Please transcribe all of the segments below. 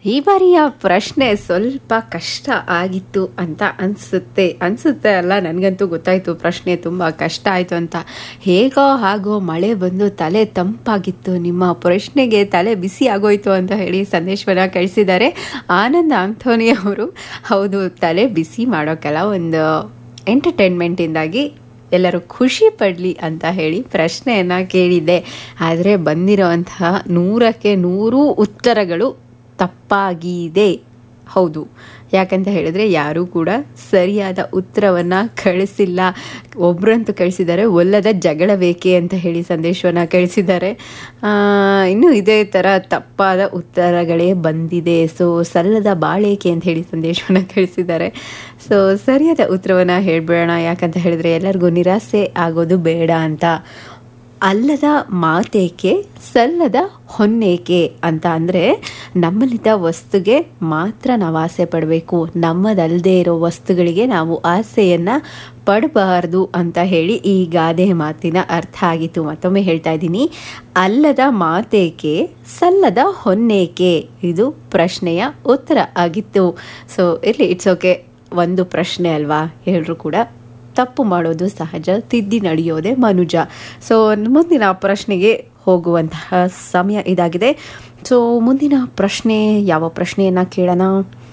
ಈ ಬಾರಿಯ ಪ್ರಶ್ನೆ ಸ್ವಲ್ಪ ಕಷ್ಟ ಆಗಿತ್ತು ಅಂತ ಅನ್ಸುತ್ತೆ ಅನ್ಸುತ್ತೆ ಅಲ್ಲ ನನಗಂತೂ ಗೊತ್ತಾಯ್ತು ಪ್ರಶ್ನೆ ತುಂಬ ಕಷ್ಟ ಆಯಿತು ಅಂತ ಹೇಗೋ ಹಾಗೋ ಮಳೆ ಬಂದು ತಲೆ ತಂಪಾಗಿತ್ತು ನಿಮ್ಮ ಪ್ರಶ್ನೆಗೆ ತಲೆ ಬಿಸಿ ಆಗೋಯ್ತು ಅಂತ ಹೇಳಿ ಸಂದೇಶವನ್ನ ಕಳಿಸಿದ್ದಾರೆ ಆನಂದ್ ಆಂಥೋನಿ ಅವರು ಹೌದು ತಲೆ ಬಿಸಿ ಮಾಡೋಕ್ಕೆಲ್ಲ ಒಂದು ಎಂಟರ್ಟೈನ್ಮೆಂಟಿಂದಾಗಿ ಎಲ್ಲರೂ ಖುಷಿ ಪಡಲಿ ಅಂತ ಹೇಳಿ ಪ್ರಶ್ನೆಯನ್ನು ಕೇಳಿದ್ದೆ ಆದರೆ ಬಂದಿರೋವಂತಹ ನೂರಕ್ಕೆ ನೂರು ಉತ್ತರಗಳು ತಪ್ಪಾಗಿದೆ ಹೌದು ಯಾಕಂತ ಹೇಳಿದ್ರೆ ಯಾರೂ ಕೂಡ ಸರಿಯಾದ ಉತ್ತರವನ್ನು ಕಳಿಸಿಲ್ಲ ಒಬ್ಬರಂತೂ ಕಳಿಸಿದ್ದಾರೆ ಒಲ್ಲದ ಜಗಳ ಬೇಕೆ ಅಂತ ಹೇಳಿ ಸಂದೇಶವನ್ನು ಕಳಿಸಿದ್ದಾರೆ ಆ, ಇನ್ನು ಇದೇ ಥರ ತಪ್ಪಾದ ಉತ್ತರಗಳೇ ಬಂದಿದೆ ಸೊ ಸಲ್ಲದ ಬಾಳೇಕೆ ಅಂತ ಹೇಳಿ ಸಂದೇಶವನ್ನು ಕಳಿಸಿದ್ದಾರೆ ಸೊ ಸರಿಯಾದ ಉತ್ತರವನ್ನು ಹೇಳ್ಬೇಡ ಯಾಕಂತ ಹೇಳಿದ್ರೆ ಎಲ್ಲರಿಗೂ ನಿರಾಸೆ ಆಗೋದು ಬೇಡ ಅಂತ ಅಲ್ಲದ ಮಾತೇಕೆ ಸಲ್ಲದ ಹೊನ್ನೇಕೆ ಅಂತ ಅಂದರೆ ನಮ್ಮಲ್ಲಿದ್ದ ವಸ್ತುಗೆ ಮಾತ್ರ ನಾವು ಆಸೆ ಪಡಬೇಕು ನಮ್ಮದಲ್ಲದೆ ಇರೋ ವಸ್ತುಗಳಿಗೆ ನಾವು ಆಸೆಯನ್ನು ಪಡಬಾರ್ದು ಅಂತ ಹೇಳಿ ಈ ಗಾದೆ ಮಾತಿನ ಅರ್ಥ ಆಗಿತ್ತು ಮತ್ತೊಮ್ಮೆ ಹೇಳ್ತಾ ಇದ್ದೀನಿ ಅಲ್ಲದ ಮಾತೇಕೆ ಸಲ್ಲದ ಹೊನ್ನೇಕೆ ಇದು ಪ್ರಶ್ನೆಯ ಉತ್ತರ ಆಗಿತ್ತು ಸೊ ಇರಲಿ ಇಟ್ಸ್ ಓಕೆ ಒಂದು ಪ್ರಶ್ನೆ ಅಲ್ವಾ ಎಲ್ಲರೂ ಕೂಡ ತಪ್ಪು ಮಾಡೋದು ಸಹಜ ತಿದ್ದಿ ನಡೆಯೋದೇ ಮನುಜ ಸೊ ಮುಂದಿನ ಪ್ರಶ್ನೆಗೆ ಹೋಗುವಂತಹ ಸಮಯ ಇದಾಗಿದೆ ಸೊ ಮುಂದಿನ ಪ್ರಶ್ನೆ ಯಾವ ಪ್ರಶ್ನೆಯನ್ನು ಕೇಳೋಣ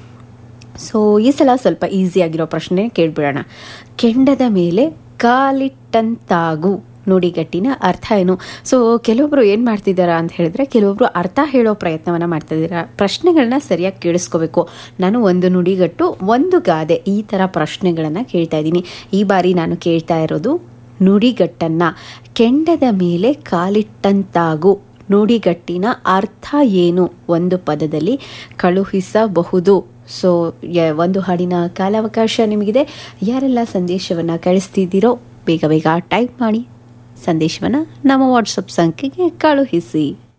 ಸೊ ಈ ಸಲ ಸ್ವಲ್ಪ ಈಸಿಯಾಗಿರೋ ಪ್ರಶ್ನೆ ಕೇಳ್ಬಿಡೋಣ ಕೆಂಡದ ಮೇಲೆ ಕಾಲಿಟ್ಟಂತಾಗು ನುಡಿಗಟ್ಟಿನ ಅರ್ಥ ಏನು ಸೊ ಕೆಲವೊಬ್ರು ಏನು ಮಾಡ್ತಿದ್ದಾರಾ ಅಂತ ಹೇಳಿದ್ರೆ ಕೆಲವೊಬ್ರು ಅರ್ಥ ಹೇಳೋ ಪ್ರಯತ್ನವನ್ನ ಮಾಡ್ತಿದ್ದೀರಾ ಪ್ರಶ್ನೆಗಳನ್ನ ಸರಿಯಾಗಿ ಕೇಳಿಸ್ಕೋಬೇಕು ನಾನು ಒಂದು ನುಡಿಗಟ್ಟು ಒಂದು ಗಾದೆ ಈ ಥರ ಪ್ರಶ್ನೆಗಳನ್ನು ಕೇಳ್ತಾ ಇದ್ದೀನಿ ಈ ಬಾರಿ ನಾನು ಕೇಳ್ತಾ ಇರೋದು ನುಡಿಗಟ್ಟನ್ನ ಕೆಂಡದ ಮೇಲೆ ಕಾಲಿಟ್ಟಂತಾಗು ನುಡಿಗಟ್ಟಿನ ಅರ್ಥ ಏನು ಒಂದು ಪದದಲ್ಲಿ ಕಳುಹಿಸಬಹುದು ಸೊ ಯ- ಒಂದು ಹಾಡಿನ ಕಾಲಾವಕಾಶ ನಿಮಗಿದೆ ಯಾರೆಲ್ಲ ಸಂದೇಶವನ್ನು ಕಳಿಸ್ತಿದ್ದೀರೋ ಬೇಗ ಬೇಗ ಟೈಪ್ ಮಾಡಿ ಸಂದೇಶವನ್ನು ನಮ್ಮ ವಾಟ್ಸಪ್ ಸಂಖ್ಯೆಗೆ ಕಳುಹಿಸಿ